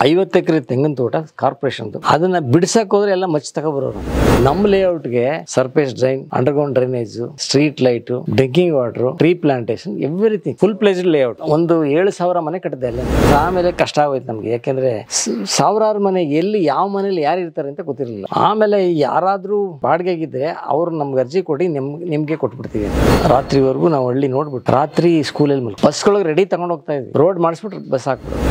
ಐವತ್ತು ಎಕರೆ ತೆಂಗಿನ ತೋಟ ಕಾರ್ಪೊರೇಷನ್ದು ಅದನ್ನ ಬಿಡ್ಸಕ್ ಹೋದ್ರೆ ಎಲ್ಲ ಮಚ್ಚಿ ತಗೊಬರೋರು ನಮ್ಮ ಲೇಔಟ್ಗೆ surface drain underground drainage street light drinking water tree plantation everything full placed layout ಒಂದು ಏಳು ಸಾವಿರ ಮನೆ ಕಟ್ಟಿದೆ ಅಲ್ಲ ಆಮೇಲೆ ಕಷ್ಟ ಆಗೋಯ್ತು ನಮ್ಗೆ ಯಾಕೆಂದ್ರೆ ಸ- ಸಾವಿರಾರು ಮನೆ ಎಲ್ಲಿ ಯಾವ ಮನೇಲಿ ಯಾರು ಇರ್ತಾರೆ ಅಂತ ಗೊತ್ತಿರಲಿಲ್ಲ ಆಮೇಲೆ ಯಾರಾದ್ರೂ ಬಾಡಿಗೆಗಿದ್ರೆ ಅವ್ರು ನಮ್ಗೆ ಅರ್ಜಿ ಕೊಟ್ಟು ನಿಮ್ ನಿಮ್ಗೆ ಕೊಟ್ಬಿಡ್ತೀವಿ ಅಂತ. ರಾತ್ರಿವರೆಗೂ ನಾವು ಹಳ್ಳಿ ನೋಡ್ಬಿಟ್ಟು ರಾತ್ರಿ ಸ್ಕೂಲಲ್ಲಿ ಮಲ್ಕೊ ಬಸ್ಗಳಿಗೆ ರೆಡಿ ತಗೊಂಡು ಹೋಗ್ತಾ ಇದ್ವಿ ರೋಡ್ ಮಾಡಿಸ್ಬಿಟ್ರು ಬಸ್ ಹಾಕ್ಬಿಡು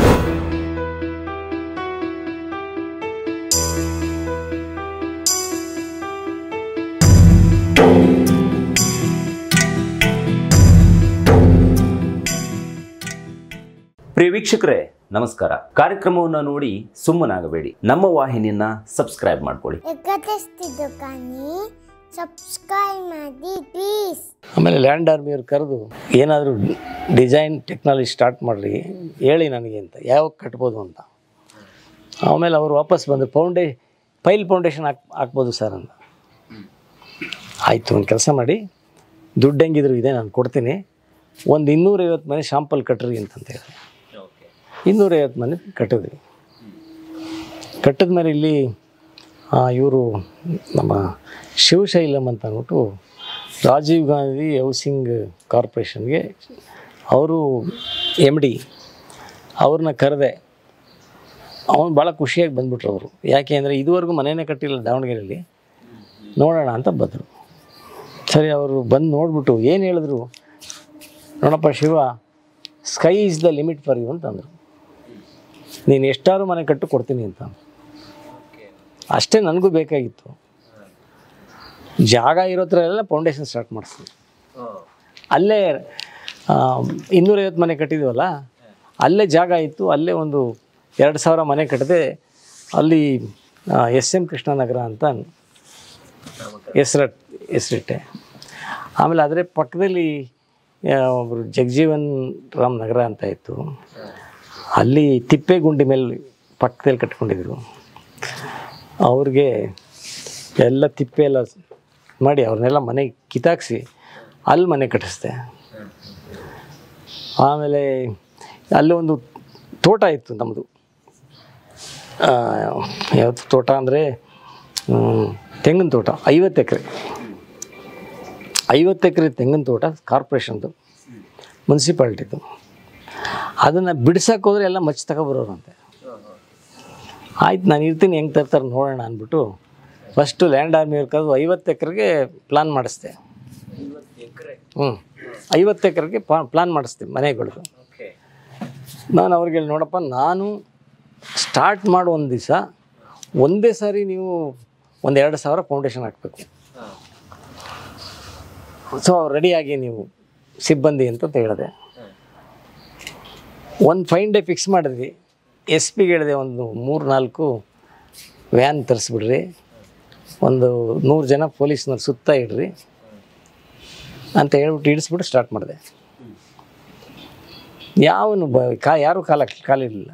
ಪ್ರಿಯ ವೀಕ್ಷಕರೇ ನಮಸ್ಕಾರ ಕಾರ್ಯಕ್ರಮವನ್ನು ನೋಡಿ ಸುಮ್ಮನಾಗಬೇಡಿ ನಮ್ಮ ವಾಹಿನಿಯನ್ನ ಸಬ್ಸ್ಕ್ರೈಬ್ ಮಾಡ್ಕೊಳ್ಳಿ ಎಕತೆಸ್ತಿದ್ದು ಕಾನಿ ಸಬ್ಸ್ಕ್ರೈಬ್ ಮಾಡಿ ಪ್ಲೀಸ್ ಆಮೇಲೆ ಲ್ಯಾಂಡ್ ಆರ್ಮಿಯವ್ರು ಕರೆದು ಏನಾದರೂ ಡಿಸೈನ್ ಟೆಕ್ನಾಲಜಿ ಸ್ಟಾರ್ಟ್ ಮಾಡಿರಿ ಹೇಳಿ ನನಗೆ ಅಂತ ಯಾವಾಗ ಕಟ್ಬೋದು ಅಂತ ಆಮೇಲೆ ಅವರು ವಾಪಸ್ ಬಂದು ಫೌಂಡೇ ಪೈಲ್ ಫೌಂಡೇಶನ್ ಹಾಕ್ ಹಾಕ್ಬೋದು ಸರ್ ಅಂತ ಆಯಿತು ಒಂದು ಕೆಲಸ ಮಾಡಿ ದುಡ್ಡು ಹೆಂಗಿದ್ರು ಇದೆ ನಾನು ಕೊಡ್ತೀನಿ ಒಂದು ಇನ್ನೂರೈವತ್ತು ಮನೆ ಶಾಂಪಲ್ ಕಟ್ರಿ ಅಂತಂತ ಹೇಳಿದೆ ಇನ್ನೂರೈವತ್ತು ಮನೆ ಕಟ್ಟಿದ್ವಿ ಕಟ್ಟಿದ ಮೇಲೆ ಇಲ್ಲಿ ಇವರು ನಮ್ಮ ಶಿವಶೈಲಂ ಅಂತ ಅಂದ್ಬಿಟ್ಟು ರಾಜೀವ್ ಗಾಂಧಿ ಹೌಸಿಂಗ್ ಕಾರ್ಪೊರೇಷನ್ಗೆ ಅವರು ಎಮ್ ಡಿ ಅವ್ರನ್ನ ಕರೆದೆ ಅವನು ಭಾಳ ಖುಷಿಯಾಗಿ ಬಂದ್ಬಿಟ್ರು ಅವರು ಯಾಕೆ ಅಂದರೆ ಇದುವರೆಗೂ ಮನೆಯೇ ಕಟ್ಟಿಲ್ಲ ದಾವಣಗೆರೆಯಲ್ಲಿ ನೋಡೋಣ ಅಂತ ಬಂದರು ಸರಿ ಅವರು ಬಂದು ನೋಡ್ಬಿಟ್ಟು ಏನು ಹೇಳಿದ್ರು ನೋಡಪ್ಪ Shiva sky is the limit for you ಅಂತಂದರು ನೀನು ಎಷ್ಟಾರು ಮನೆ ಕಟ್ಟು ಕೊಡ್ತೀನಿ ಅಂತ ಅಷ್ಟೇ ನನಗೂ ಬೇಕಾಗಿತ್ತು ಜಾಗ ಇರೋದ್ರಲ್ಲೆಲ್ಲ ಫೌಂಡೇಶನ್ ಸ್ಟಾರ್ಟ್ ಮಾಡಿಸ್ತೀನಿ ಅಲ್ಲೇ ಆ, ಇನ್ನೂರೈವತ್ತು ಮನೆ ಕಟ್ಟಿದ್ವಲ್ಲ ಅಲ್ಲೇ ಜಾಗ ಇತ್ತು ಅಲ್ಲೇ ಒಂದು ಎರಡು ಸಾವಿರ ಮನೆ ಕಟ್ಟಿದೆ ಅಲ್ಲಿ ಎಸ್ ಎಮ್ ಕೃಷ್ಣನಗರ ಅಂತ ಹೆಸ್ರ ಹೆಸರಿಟ್ಟೆ ಆಮೇಲೆ ಅದರ ಪಕ್ಕದಲ್ಲಿ ಆ, ಒಬ್ರು ಜಗಜೀವನ್ ರಾಮ್ ನಗರ ಅಂತ ಇತ್ತು ಅಲ್ಲಿ ತಿಪ್ಪೆಗುಂಡಿ ಮೇಲೆ ಪಕ್ಕದಲ್ಲಿ ಕಟ್ಕೊಂಡಿದ್ರು ಅವ್ರಿಗೆ ಎಲ್ಲ ತಿಪ್ಪೆ ಎಲ್ಲ ಮಾಡಿ ಅವ್ರನ್ನೆಲ್ಲ ಮನೆ ಕಿತ್ತಾಕ್ಸಿ ಅಲ್ಲಿ ಮನೆ ಕಟ್ಟಿಸ್ದೆ ಆಮೇಲೆ ಅಲ್ಲಿ ಒಂದು ತೋಟ ಇತ್ತು ನಮ್ಮದು ಯಾವುದು ತೋಟ ಅಂದರೆ ತೆಂಗಿನ ತೋಟ ಐವತ್ತು ಎಕರೆ ಐವತ್ತು ಎಕರೆ ತೆಂಗಿನ ತೋಟ ಕಾರ್ಪೊರೇಷನ್ದು ಮುನ್ಸಿಪಾಲ್ಟಿದು ಅದನ್ನು ಬಿಡ್ಸಕ್ಕೆ ಹೋದ್ರೆ ಎಲ್ಲ ಮಚ್ಚಿ ತಗೊಬರೋರಂತೆ ಆಯ್ತು ನಾನು ಇರ್ತೀನಿ ಹೆಂಗೆ ತರ್ತಾರೆ ನೋಡೋಣ ಅಂದ್ಬಿಟ್ಟು ಫಸ್ಟು ಲ್ಯಾಂಡ್ ಆರ್ಮಿಯವ್ರು ಕರೆದು ಐವತ್ತು ಎಕರೆಗೆ ಪ್ಲಾನ್ ಮಾಡಿಸ್ದೆ ಹ್ಞೂ ಐವತ್ತು ಎಕರೆಗೆ ಪ್ಲಾನ್ ಮಾಡಿಸ್ದೆ ಮನೆಗಳು ನಾನು ಅವ್ರಿಗೆ ಹೇಳಿ ನೋಡಪ್ಪ ನಾನು ಸ್ಟಾರ್ಟ್ ಮಾಡೋ ಒಂದು ದಿವಸ ಒಂದೇ ಸಾರಿ ನೀವು ಒಂದು ಎರಡು ಸಾವಿರ ಫೌಂಡೇಶನ್ ಹಾಕಬೇಕು ಸೊ ರೆಡಿಯಾಗಿ ನೀವು ಸಿಬ್ಬಂದಿ ಅಂತ ಹೇಳಿದೆ ಒಂದು ಫೈನ್ ಡೇ ಫಿಕ್ಸ್ ಮಾಡಿದ್ವಿ ಎಸ್ ಪಿಗೆ ಹೇಳಿದೆ ಒಂದು ಮೂರು ನಾಲ್ಕು ವ್ಯಾನ್ ತರಿಸ್ಬಿಡ್ರಿ ಒಂದು ನೂರು ಜನ ಪೊಲೀಸ್ನವ್ರು ಸುತ್ತ ಇಡ್ರಿ ಅಂತ ಹೇಳ್ಬಿಟ್ಟು ಇಡಿಸ್ಬಿಟ್ಟು ಸ್ಟಾರ್ಟ್ ಮಾಡಿದೆ ಯಾವನು ಬ ಕಾ ಯಾರೂ ಕಾಲ ಕಾಲಿರಲಿಲ್ಲ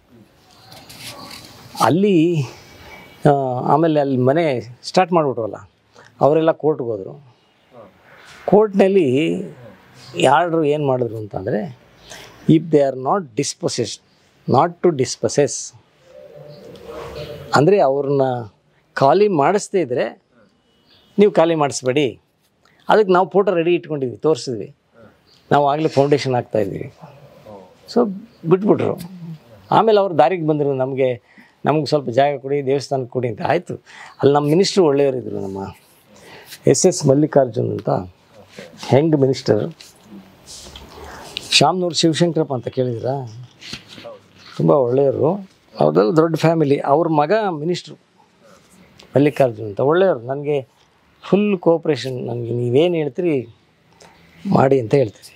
ಅಲ್ಲಿ ಆ, ಆಮೇಲೆ ಅಲ್ಲಿ ಮನೆ ಸ್ಟಾರ್ಟ್ ಮಾಡಿಬಿಟ್ವಲ್ಲ ಅವರೆಲ್ಲ ಕೋರ್ಟ್ಗೆ ಹೋದರು ಕೋರ್ಟ್ನಲ್ಲಿ ಯಾರು ಏನು ಮಾಡಿದ್ರು ಅಂತಂದರೆ if they are not disposes not to disposes ಅಂದರೆ ಅವ್ರನ್ನ ಖಾಲಿ ಮಾಡಿಸ್ದೇ ಇದ್ದರೆ ನೀವು ಖಾಲಿ ಮಾಡಿಸ್ಬೇಡಿ ಅದಕ್ಕೆ ನಾವು ಫೋಟೋ ರೆಡಿ ಇಟ್ಕೊಂಡಿದ್ವಿ ತೋರಿಸಿದ್ವಿ ನಾವು ಆಗಲೇ ಫೌಂಡೇಶನ್ ಹಾಕ್ತಾಯಿದ್ವಿ ಸೊ ಬಿಟ್ಬಿಟ್ರು ಆಮೇಲೆ ಅವ್ರು ದಾರಿಗೆ ಬಂದರು ನಮಗೆ ನಮಗೆ ಸ್ವಲ್ಪ ಜಾಗ ಕೊಡಿ ದೇವಸ್ಥಾನಕ್ಕೆ ಕೊಡಿ ಅಂತ ಆಯಿತು ಅಲ್ಲಿ ನಮ್ಮ ಮಿನಿಸ್ಟ್ರು ಒಳ್ಳೆಯವರಿದ್ದರು ನಮ್ಮ ಎಸ್ ಎಸ್ ಮಲ್ಲಿಕಾರ್ಜುನ್ ಅಂತ ಹೆಂಗ್ ಮಿನಿಸ್ಟರ್ ಶಾಮ್ನೂರು ಶಿವಶಂಕರಪ್ಪ ಅಂತ ಕೇಳಿದಿರಾ ತುಂಬ ಒಳ್ಳೆಯವರು ಅವ್ರದ್ದೆಲ್ಲ ದೊಡ್ಡ ಫ್ಯಾಮಿಲಿ ಅವ್ರ ಮಗ ಮಿನಿಸ್ಟ್ರು ಮಲ್ಲಿಕಾರ್ಜುನ್ ಅಂತ ಒಳ್ಳೆಯವರು ನನಗೆ ಫುಲ್ ಕೋಪ್ರೇಷನ್ ನನಗೆ ನೀವೇನು ಹೇಳ್ತೀರಿ ಮಾಡಿ ಅಂತ ಹೇಳ್ತೀರಿ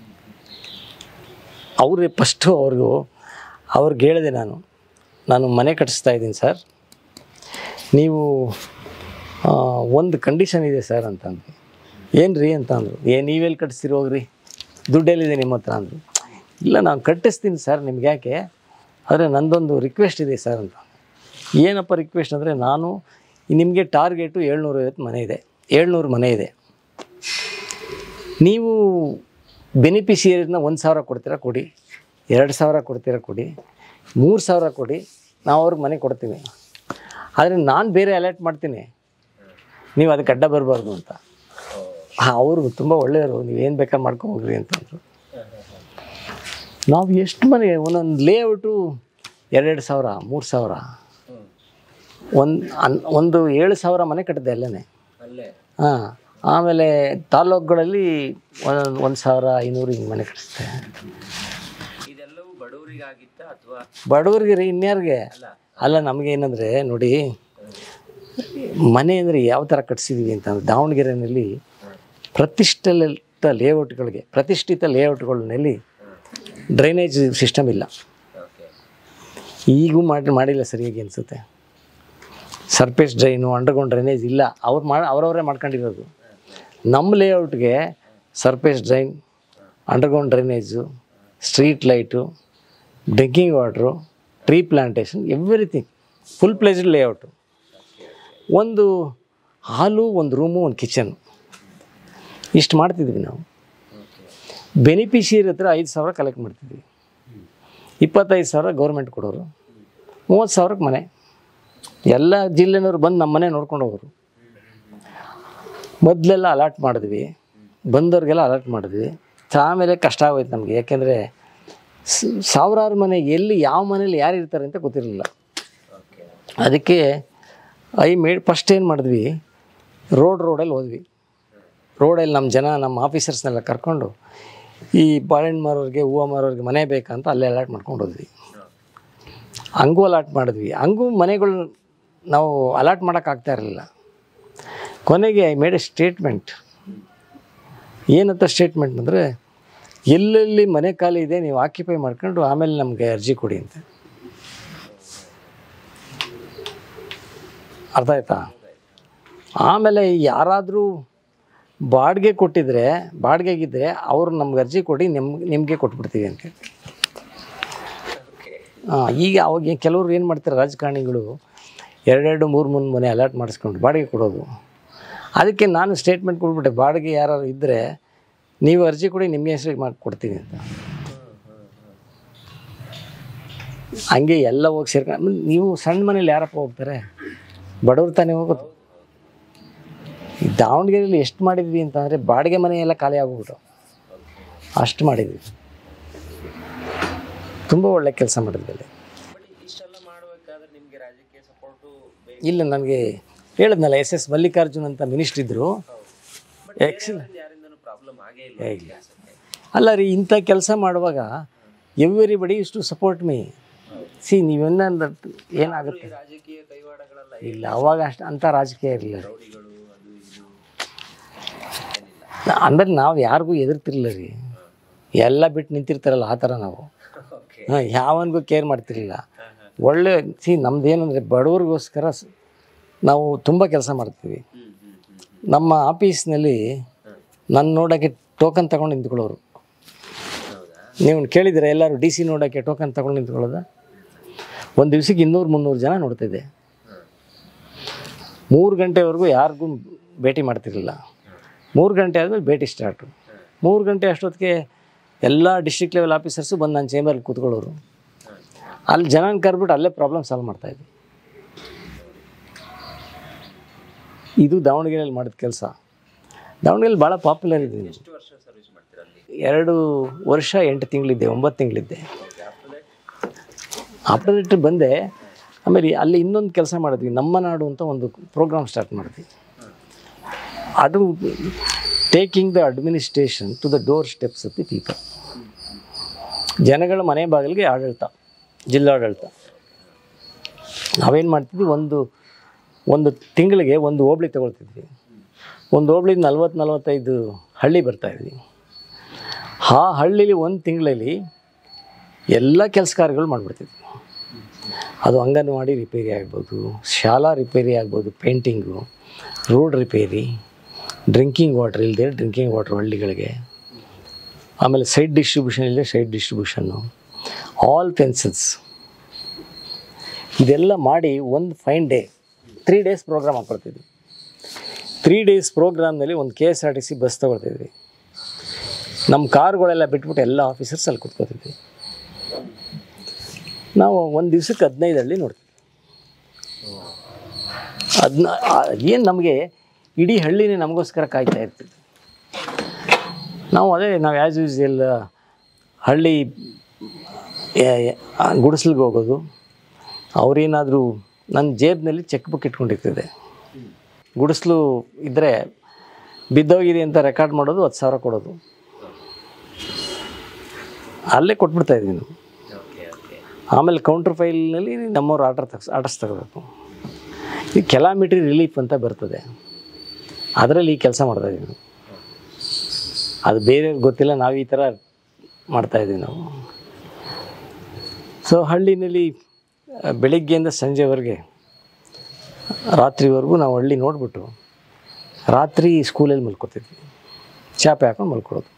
ಅವ್ರಿಗೆ ಫಸ್ಟು ಅವ್ರಿಗೂ ಅವ್ರಿಗೆ ಹೇಳಿದೆ ನಾನು ನಾನು ಮನೆ ಕಟ್ಟಿಸ್ತಾ ಇದ್ದೀನಿ ಸರ್ ನೀವು ಆ, ಒಂದು ಕಂಡೀಷನ್ ಇದೆ ಸರ್ ಅಂತಂದು ಏನು ರೀ ಅಂತ ಅಂದರು ಏ ನೀವೆಲ್ಲಿ ಕಟ್ಟಿಸ್ತೀರಿ ಹೋಗ್ರಿ ದುಡ್ಡೆಲ್ಲಿದೆ ನಿಮ್ಮ ಹತ್ರ ಅಂದರು ಇಲ್ಲ ನಾನು ಕಟ್ಟಿಸ್ತೀನಿ ಸರ್ ನಿಮ್ಗೆ ಯಾಕೆ ಆದರೆ ನಂದೊಂದು ರಿಕ್ವೆಸ್ಟ್ ಇದೆ ಸರ್ ಅಂತ ಏನಪ್ಪ ರಿಕ್ವೆಸ್ಟ್ ಅಂದರೆ ನಾನು ನಿಮಗೆ ಟಾರ್ಗೆಟು ಏಳ್ನೂರೈವತ್ತು ಮನೆ ಇದೆ ಏಳ್ನೂರು ಮನೆ ಇದೆ ನೀವು ಬೆನಿಫಿಷಿಯರಿನ ಒಂದು ಸಾವಿರ ಕೊಡ್ತೀರಾ ಕೊಡಿ ಎರಡು ಸಾವಿರ ಕೊಡ್ತೀರಾ ಕೊಡಿ ಮೂರು ಸಾವಿರ ಕೊಡಿ ನಾವು ಅವ್ರಿಗೆ ಮನೆ ಕೊಡ್ತೀವಿ ಆದರೆ ನಾನು ಬೇರೆ ಅಲರ್ಟ್ ಮಾಡ್ತೀನಿ ನೀವು ಅದಕ್ಕೆ ಅಡ್ಡ ಬರಬಾರ್ದು ಅಂತ ಅವರು ತುಂಬ ಒಳ್ಳೆಯವರು ನೀವೇನು ಬೇಕಾದ್ರೆ ಮಾಡ್ಕೊಂಡು ಹೋಗ್ರಿ ಅಂತಂದರು ನಾವು ಎಷ್ಟು ಮನೆ ಒಂದೊಂದು ಲೇಔಟು ಎರಡೆರಡು ಸಾವಿರ ಮೂರು ಸಾವಿರ ಒಂದು ಅನ್ ಒಂದು ಏಳು ಸಾವಿರ ಮನೆ ಕಟ್ಟಿದೆ ಅಲ್ಲೇ ಹಾಂ ಆಮೇಲೆ ತಾಲ್ಲೂಕುಗಳಲ್ಲಿ ಒಂದೊಂದು ಒಂದು ಸಾವಿರ ಐನೂರು ಹಿಂಗೆ ಮನೆ ಕಟ್ಟಿಸ್ದೆ ಇದೆಲ್ಲವೂ ಬಡವರಿಗಾಗಿತ್ತ ಅಥವಾ ಬಡವರಿಗೆ ರೀ ಇನ್ಯಾರಿಗೆ ಅಲ್ಲ ನಮಗೆ ಏನಂದರೆ ನೋಡಿ ಮನೆ ಅಂದರೆ ಯಾವ ಥರ ಕಟ್ಸಿದ್ದೀವಿ ಅಂತಂದ್ರೆ ದಾವಣಗೆರೆಯಲ್ಲಿ ಪ್ರತಿಷ್ಠಿತ ಲೇಔಟ್ಗಳಿಗೆ ಪ್ರತಿಷ್ಠಿತ ಲೇಔಟ್ಗಳಲ್ಲಿ ಡ್ರೈನೇಜ್ ಸಿಸ್ಟಮ್ ಇಲ್ಲ ಈಗೂ ಮಾಡಿ ಮಾಡಿಲ್ಲ ಸರಿಯಾಗಿ ಅನಿಸುತ್ತೆ ಸರ್ಫೇಸ್ ಡ್ರೈನು ಅಂಡರ್ಗ್ರೌಂಡ್ ಡ್ರೈನೇಜ್ ಇಲ್ಲ ಅವ್ರು ಮಾಡಿ ಅವರವರೇ ಮಾಡ್ಕೊಂಡಿರೋದು ನಮ್ಮ ಲೇಔಟ್ಗೆ surface drain underground drainage street light drinking water tree plantation everything full placed layout ಒಂದು ಹಾಲು ಒಂದು ರೂಮು ಒಂದು ಕಿಚನ್ ಇಷ್ಟು ಮಾಡ್ತಿದ್ವಿ ನಾವು ಬೆನಿಫಿಷಿಯರಿ ಹತ್ರ ಐದು ಸಾವಿರ ಕಲೆಕ್ಟ್ ಮಾಡ್ತಿದ್ವಿ ಇಪ್ಪತ್ತೈದು ಸಾವಿರ ಗೌರ್ಮೆಂಟ್ ಕೊಡೋರು ಮೂವತ್ತು ಸಾವಿರಕ್ಕೆ ಮನೆ ಎಲ್ಲ ಜಿಲ್ಲೆನವ್ರು ಬಂದು ನಮ್ಮ ಮನೆ ನೋಡ್ಕೊಂಡು ಹೋಗೋರು ಮೊದಲೆಲ್ಲ ಅಲಾಟ್ ಮಾಡಿದ್ವಿ ಬಂದವ್ರಿಗೆಲ್ಲ ಅಲಾಟ್ ಮಾಡಿದ್ವಿ ಆಮೇಲೆ ಕಷ್ಟ ಆಗೋಯ್ತು ನಮಗೆ ಯಾಕೆಂದರೆ ಸಾವಿರಾರು ಮನೆ ಎಲ್ಲಿ ಯಾವ ಮನೇಲಿ ಯಾರು ಇರ್ತಾರೆ ಅಂತ ಗೊತ್ತಿರಲಿಲ್ಲ ಅದಕ್ಕೆ ಐ ಮೇಡ್ ಫಸ್ಟ್ ಏನು ಮಾಡಿದ್ವಿ ರೋಡ್ ರೋಡಲ್ಲಿ ಹೋದ್ವಿ ರೋಡಲ್ಲಿ ನಮ್ಮ ಜನ ನಮ್ಮ ಆಫೀಸರ್ಸ್ನೆಲ್ಲ ಕರ್ಕೊಂಡು ಈ ಬಾಳೆಹಣ್ಣು ಮಾರೋರಿಗೆ ಹೂವು ಮಾರೋರಿಗೆ ಮನೆ ಬೇಕಂತ ಅಲ್ಲೇ ಅಲಾಟ್ ಮಾಡ್ಕೊಂಡು ಹೋದ್ವಿ ಹಂಗೂ ಅಲಾಟ್ ಮಾಡಿದ್ವಿ ಹಂಗೂ ಮನೆಗಳು ನಾವು ಅಲಾಟ್ ಮಾಡೋಕ್ಕಾಗ್ತಾ ಇರಲಿಲ್ಲ ಕೊನೆಗೆ ಐ ಮೇಡ್ ಎ ಸ್ಟೇಟ್ಮೆಂಟ್ ಏನಂತ ಸ್ಟೇಟ್ಮೆಂಟ್ ಅಂದರೆ ಎಲ್ಲೆಲ್ಲಿ ಮನೆ ಖಾಲಿ ಇದೆ ನೀವು ಆಕ್ಯುಪೈ ಮಾಡ್ಕೊಂಡು ಆಮೇಲೆ ನಮಗೆ ಅರ್ಜಿ ಕೊಡಿ ಅಂತ ಅರ್ಥ ಆಯ್ತಾ ಆಮೇಲೆ ಯಾರಾದರೂ ಬಾಡಿಗೆ ಕೊಟ್ಟಿದ್ರೆ ಬಾಡಿಗೆಗಿದ್ದರೆ ಅವ್ರು ನಮ್ಗೆ ಅರ್ಜಿ ಕೊಡಿ ನಿಮ್ಗೆ ನಿಮಗೆ ಕೊಟ್ಬಿಡ್ತೀವಿ ಅಂತ ಹಾಂ ಈಗ ಅವಾಗ ಕೆಲವರು ಏನು ಮಾಡ್ತಾರೆ ರಾಜಕಾರಣಿಗಳು ಎರಡೆರಡು ಮೂರು ಮೂರು ಮನೆ ಅಲಾಟ್ ಮಾಡಿಸ್ಕೊಂಡು ಬಾಡಿಗೆ ಕೊಡೋದು ಅದಕ್ಕೆ ನಾನು ಸ್ಟೇಟ್ಮೆಂಟ್ ಕೊಟ್ಬಿಟ್ಟೆ ಬಾಡಿಗೆ ಯಾರು ಇದ್ದರೆ ನೀವು ಅರ್ಜಿ ಕೊಡಿ ನಿಮ್ಮ ಹೆಸರಿಗೆ ಮಾಡಿ ಕೊಡ್ತೀನಿ ಅಂತ ಹಂಗೆ ಎಲ್ಲ ಹೋಗಿ ಸೇರ್ಕೊಂಡು ನೀವು ಸಣ್ಣ ಮನೇಲಿ ಯಾರಪ್ಪ ಹೋಗ್ತಾರೆ ಬಡವ್ರು ತಾನೇ ಹೋಗೋದು ಈ ದಾವಣಗೆರೆಯಲ್ಲಿ ಎಷ್ಟು ಮಾಡಿದ್ವಿ ಅಂತಂದರೆ ಬಾಡಿಗೆ ಮನೆ ಎಲ್ಲ ಖಾಲಿ ಆಗ್ಬಿಟ್ಟು ಅಷ್ಟು ಮಾಡಿದ್ವಿ ತುಂಬ ಒಳ್ಳೆ ಕೆಲಸ ಮಾಡಿದ್ವಿ ಅಲ್ಲಿ ಇಷ್ಟೆಲ್ಲ ಮಾಡಬೇಕಾದ್ರೆ ನಿಮಗೆ ರಾಜಕೀಯ ಸಪೋರ್ಟು ಇಲ್ಲ ನನಗೆ ಹೇಳಿದ್ನಲ್ಲ ಎಸ್ ಎಸ್ ಮಲ್ಲಿಕಾರ್ಜುನ್ ಅಂತ ಮಿನಿಸ್ಟ್ರ್ ಇದ್ದರು ಎಕ್ಸಲ್ ಯಾರಿಂದನೂ ಪ್ರಾಬ್ಲಮ್ ಆಗೇ ಇಲ್ಲ ಏ, ಇಲ್ಲ ಅಲ್ಲ ರೀ ಇಂಥ ಕೆಲಸ ಮಾಡುವಾಗ everybody is to support me see ನೀವೆನ್ನ ಏನಾಗುತ್ತೆ ರಾಜಕೀಯ ಕೈವಾಡಗಳೆಲ್ಲ ಇಲ್ಲ ಅವಾಗ ಅಷ್ಟು ಅಂಥ ರಾಜಕೀಯ ಇರಲಿಲ್ಲ ರೀ ರೌಡಿಗಳು ಅದು ಇದು ಅಂದ್ರೆ ನಾವು ಯಾರಿಗೂ ಎದುರ್ತಿರ್ಲಿಲ್ಲ ರೀ ಎಲ್ಲ ಬಿಟ್ಟು ನಿಂತಿರ್ತಾರಲ್ಲ ಆ ಥರ ನಾವು ಓಕೆ ಹಾಂ ಯಾವನಿಗೂ ಕೇರ್ ಮಾಡ್ತಿರ್ಲಿಲ್ಲ ಒಳ್ಳೆ ಸಿ ನಮ್ದು ಏನಂದರೆ ಬಡವ್ರಿಗೋಸ್ಕರ ಸ್- ನಾವು ತುಂಬ ಕೆಲಸ ಮಾಡ್ತೀವಿ ನಮ್ಮ ಆಫೀಸ್ನಲ್ಲಿ ನನ್ನ ನೋಡೋಕ್ಕೆ ಟೋಕನ್ ತಗೊಂಡು ನಿಂತ್ಕೊಳ್ಳೋರು ನೀವು ಕೇಳಿದರೆ ಎಲ್ಲರೂ ಡಿ ಸಿ ನೋಡೋಕ್ಕೆ ಟೋಕನ್ ತಗೊಂಡು ನಿಂತ್ಕೊಳ್ಳೋದ ಒಂದು ದಿವ್ಸಕ್ಕೆ ಇನ್ನೂರು ಮುನ್ನೂರು ಜನ ನೋಡ್ತಿದ್ದೆ ಮೂರು ಗಂಟೆವರೆಗೂ ಯಾರಿಗೂ ಭೇಟಿ ಮಾಡ್ತಿರ್ಲಿಲ್ಲ ಮೂರು ಗಂಟೆ ಆದಮೇಲೆ ಭೇಟಿ ಸ್ಟಾರ್ಟು ಮೂರು ಗಂಟೆ ಅಷ್ಟೊತ್ತಿಗೆ ಎಲ್ಲ ಡಿಸ್ಟ್ರಿಕ್ಟ್ ಲೆವೆಲ್ ಆಫೀಸರ್ಸು ಬಂದು ನನ್ನ ಚೇಂಬರಲ್ಲಿ ಕೂತ್ಕೊಳ್ಳೋರು ಅಲ್ಲಿ ಜನನ ಕರ್ಬಿಟ್ಟು ಅಲ್ಲೇ ಪ್ರಾಬ್ಲಮ್ ಸಾಲ್ವ್ ಮಾಡ್ತಾಯಿದ್ವಿ ಇದು ದಾವಣಗೆರೆಯಲ್ಲಿ ಮಾಡಿದ ಕೆಲಸ ದಾವಣಗೆರೆಯಲ್ಲಿ ಭಾಳ ಪಾಪ್ಯುಲರ್ ಇದ್ದೀನಿ ಎಷ್ಟು ವರ್ಷ ಸರ್ವಿಸ್ ಮಾಡ್ತೀರಾ ಅಲ್ಲಿ ಎರಡು ವರ್ಷ ಎಂಟು ತಿಂಗಳಿದ್ದೆ ಒಂಬತ್ತು ತಿಂಗಳಿದ್ದೆ ಆಫ್ಟರ್ ದಟ್ ಬಂದೆ ಆಮೇಲೆ ಅಲ್ಲಿ ಇನ್ನೊಂದು ಕೆಲಸ ಮಾಡಿದ್ವಿ ನಮ್ಮ ನಾಡು ಅಂತ ಒಂದು ಪ್ರೋಗ್ರಾಮ್ ಸ್ಟಾರ್ಟ್ ಮಾಡಿದ್ವಿ ಅದು taking the administration to the door steps of the people ಜನಗಳ ಮನೆ ಬಾಗಿಲಿಗೆ ಆಡಳಿತ ಜಿಲ್ಲಾಡಳಿತ ನಾವೇನು ಮಾಡ್ತಿದ್ವಿ ಒಂದು ಒಂದು ತಿಂಗಳಿಗೆ ಒಂದು ಹೋಬಳಿ ತಗೊಳ್ತಿದ್ವಿ ಒಂದು ಹೋಬಳಿ ನಲ್ವತ್ತು ನಲ್ವತ್ತೈದು ಹಳ್ಳಿ ಬರ್ತಾಯಿದ್ವಿ ಆ ಹಳ್ಳಿಲಿ ಒಂದು ತಿಂಗಳಲ್ಲಿ ಎಲ್ಲ ಕೆಲಸ ಕಾರ್ಯಗಳು ಮಾಡಿಬಿಡ್ತಿದ್ವಿ ಅದು ಅಂಗನವಾಡಿ ರಿಪೇರಿ ಆಗ್ಬೋದು ಶಾಲಾ ರಿಪೇರಿ ಆಗ್ಬೋದು ಪೇಂಟಿಂಗು ರೋಡ್ ರಿಪೇರಿ ಡ್ರಿಂಕಿಂಗ್ ವಾಟ್ರ್ ಇಲ್ಲದೆ ಡ್ರಿಂಕಿಂಗ್ ವಾಟ್ರ್ ಹಳ್ಳಿಗಳಿಗೆ ಆಮೇಲೆ ಸೈಡ್ ಡಿಸ್ಟ್ರಿಬ್ಯೂಷನ್ ಇಲ್ಲದೆ ಸೈಡ್ ಡಿಸ್ಟ್ರಿಬ್ಯೂಷನ್ನು ಆಲ್ ಪೆನ್ಸಿಲ್ಸ್ ಇದೆಲ್ಲ ಮಾಡಿ ಒಂದು fine day three days program ಹಾಕ್ಕೊಳ್ತಿದ್ವಿ ತ್ರೀ ಡೇಸ್ ಪ್ರೋಗ್ರಾಮ್ನಲ್ಲಿ ಒಂದು K S R T C bus ತೊಗೊಳ್ತಿದ್ವಿ ನಮ್ಮ ಕಾರ್ಗಳೆಲ್ಲ ಬಿಟ್ಬಿಟ್ಟು ಎಲ್ಲ ಆಫೀಸರ್ಸ್ ಅಲ್ಲಿ ಕೂತ್ಕೋತಿದ್ವಿ ನಾವು ಒಂದು ದಿವ್ಸಕ್ಕೆ ಹದಿನೈದು ಹಳ್ಳಿ ನೋಡ್ತೀವಿ ಅದನ್ನ ಏನು ನಮಗೆ ಇಡೀ ಹಳ್ಳಿನೇ ನಮಗೋಸ್ಕರ ಕಾಯ್ತಾ ಇರ್ತೀವಿ ನಾವು ಅದೇ ನಾವು ಆ್ಯಸ್ ಯೂಸ್ವಲ್ ಹಳ್ಳಿ ಗುಡಿಸ್ಲಿಗೆ ಹೋಗೋದು ಅವರೇನಾದರೂ ನನ್ನ ಜೇಬ್ನಲ್ಲಿ ಚೆಕ್ ಬುಕ್ ಇಟ್ಕೊಂಡಿರ್ತದೆ ಗುಡಿಸ್ಲು ಇದ್ದರೆ ಬಿದ್ದೋಗಿದೆ ಅಂತ ರೆಕಾರ್ಡ್ ಮಾಡೋದು ಹತ್ತು ಸಾವಿರ ಕೊಡೋದು ಅಲ್ಲೇ ಕೊಟ್ಬಿಡ್ತಾ ಇದ್ವಿ ನಾವು ಆಮೇಲೆ ಕೌಂಟ್ರ್ ಫೈಲ್ನಲ್ಲಿ ನಮ್ಮವ್ರು ಆರ್ಡರ್ ತಗ್ಸ್ ಆರ್ಡರ್ಸ್ ತಗೋಬೇಕು ಈ ಕೆಲಾಮಿಟ್ರಿ ರಿಲೀಫ್ ಅಂತ ಬರ್ತದೆ ಅದರಲ್ಲಿ ಈ ಕೆಲಸ ಮಾಡ್ತಾ ಇದ್ದೀವಿ ನಾವು ಅದು ಬೇರೆ ಗೊತ್ತಿಲ್ಲ ನಾವು ಈ ಥರ ಮಾಡ್ತಾಯಿದ್ದೀವಿ ನಾವು ಸೊ ಹಳ್ಳಿನಲ್ಲಿ ಆ, ಬೆಳಿಗ್ಗೆಯಿಂದ ಸಂಜೆವರೆಗೆ ರಾತ್ರಿವರೆಗೂ ನಾವು ಹಳ್ಳಿ ನೋಡಿಬಿಟ್ಟು ರಾತ್ರಿ ಸ್ಕೂಲಲ್ಲಿ ಮಲ್ಕೋತಿದ್ವಿ ಚಾಪೆ ಹಾಕೊಂಡು ಮಲ್ಕೊಳ್ಳೋದು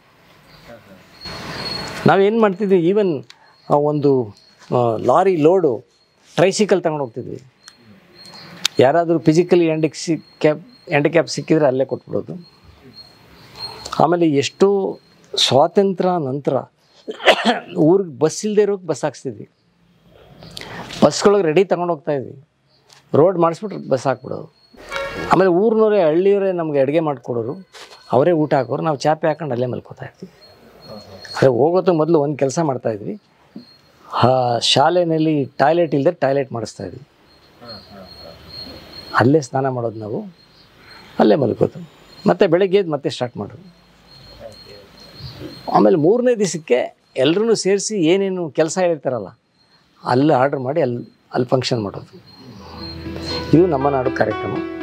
ನಾವೇನು ಮಾಡ್ತಿದ್ವಿ ಈವನ್ ಒಂದು ಆ, ಲಾರಿ ಲೋಡು ಟ್ರೈಸಿಕಲ್ ತಗೊಂಡು ಹೋಗ್ತಿದ್ವಿ ಯಾರಾದರೂ physically handicapped cap ಸಿಕ್ಕಿದ್ರೆ ಅಲ್ಲೇ ಕೊಟ್ಬಿಡೋದು ಆಮೇಲೆ ಎಷ್ಟೋ ಸ್ವಾತಂತ್ರ್ಯ ನಂತರ ಊರಿಗೆ ಬಸ್ ಇಲ್ಲದೆ ಇರೋಕೆ ಬಸ್ ಹಾಕ್ಸ್ತಿದ್ವಿ ಬಸ್ಗಳಿಗೆ ರೆಡಿ ತಗೊಂಡು ಹೋಗ್ತಾ ಇದ್ವಿ ರೋಡ್ ಮಾಡಿಸ್ಬಿಟ್ರೆ ಬಸ್ ಹಾಕ್ಬಿಡೋದು ಆಮೇಲೆ ಊರಿನವರೇ ಹಳ್ಳಿಯವರೇ ನಮಗೆ ಅಡುಗೆ ಮಾಡಿಕೊಡೋರು ಅವರೇ ಊಟ ಹಾಕೋರು ನಾವು ಚಾಪೆ ಹಾಕೊಂಡು ಅಲ್ಲೇ ಮಲ್ಕೋತಾ ಇರ್ತೀವಿ ಅದೇ ಹೋಗೋದು ಮೊದಲು ಒಂದು ಕೆಲಸ ಮಾಡ್ತಾಯಿದ್ವಿ ಶಾಲೆಯಲ್ಲಿ ಟಾಯ್ಲೆಟ್ ಇಲ್ಲದೆ ಟಾಯ್ಲೆಟ್ ಮಾಡಿಸ್ತಾ ಇದ್ವಿ ಅಲ್ಲೇ ಸ್ನಾನ ಮಾಡೋದು ನಾವು ಅಲ್ಲೇ ಮಲ್ಕೋದು ಮತ್ತು ಬೆಳಗ್ಗೆ ಎದ್ದು ಮತ್ತೆ ಸ್ಟಾರ್ಟ್ ಮಾಡೋದು ಆಮೇಲೆ ಮೂರನೇ ದಿವಸಕ್ಕೆ ಎಲ್ಲರೂ ಸೇರಿಸಿ ಏನೇನು ಕೆಲಸ ಹೇಳಿರ್ತಾರಲ್ಲ ಅಲ್ಲಿ ಆರ್ಡ್ರ್ ಮಾಡಿ ಅಲ್ಲಿ ಅಲ್ಲಿ ಫಂಕ್ಷನ್ ಮಾಡೋದು ಇದು ನಮ್ಮ ನಾಡು ಕಾರ್ಯಕ್ರಮ